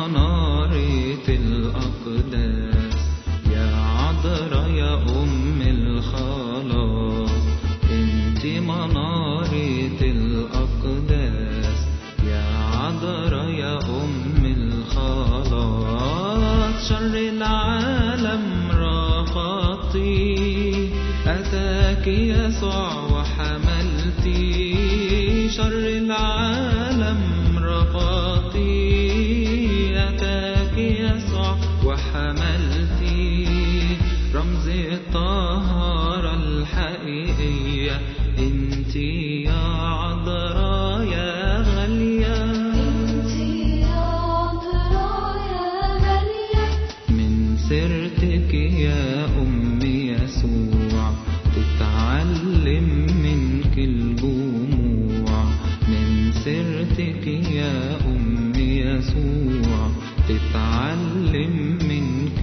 منارة الأقداس يا عذراء يا أم الخلاص انت منارة الأقداس يا عذراء يا أم الخلاص شر العالم رفضتي أتاك يسوع وحملتي شر العالم رفضتي أتاك يسوع وحملتي رمز الطهارة الحقيقية انت يا عذراء يا غالية انتي يا عذراء يا غالية من سيرتك يا أم يسوع تتعلم منك الجموع من سيرتك يا أم يسوع تتعلم منك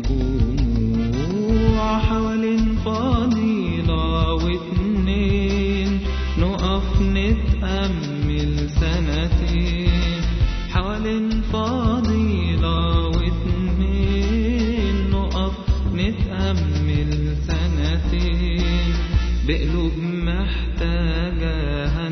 الجموع حوالين فضيلة واتنين نقف نتأمل سنتين حوالين فضيلة واتنين نقف نتأمل سنتين بقلوب محتاجة